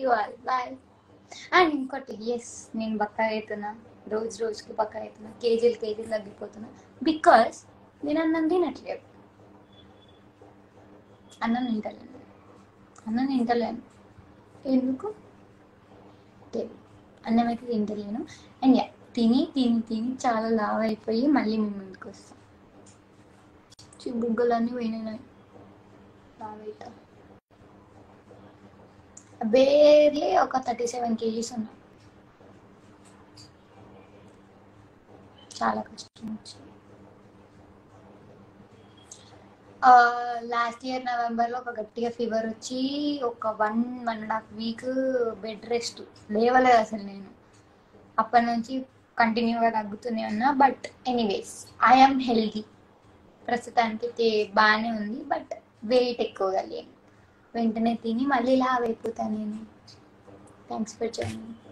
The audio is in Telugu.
యూ ఆల్ బాయ్ అండ్ ఇంకోటి ఎస్ నేను బక్క అవుతున్నా రోజు రోజుకి బక్క అవుతున్నా కేజీలు కేజీలు తగ్గిపోతున్నా బికాస్ నేను అన్నం తినట్లేదు అన్నం తింటలేను అన్నం తింటలేను ఎందుకు తెలియదు అన్నం అయితే తింటలేను అండ్ యా తిని తిని తిని చాలా లావ్ అయిపోయి మళ్ళీ మీ ముందుకు వస్తాం చి- బుగ్గలన్నీ పోయినాయి లావ్ అవుతా బేర్లీ ఒక థర్టీ సెవెన్ కేజీస్ ఉన్నా చాలా కష్టం వచ్చింది లాస్ట్ ఇయర్ నవంబర్లో ఒక గట్టిగా ఫీవర్ వచ్చి ఒక one one and half week bed rest లేవలేదు అసలు నేను అప్పటి నుంచి కంటిన్యూగా తగ్గుతూనే ఉన్నా బట్ ఎనీవేస్ ఐఎమ్ హెల్తీ ప్రస్తుతానికి తే- బాగానే ఉంది బట్ వెయిట్ ఎక్కువగా లేను వెంటనే తిని మళ్ళీ లావ్ అయిపోతాను నేను థ్యాంక్స్ ఫర్ జాయినింగ్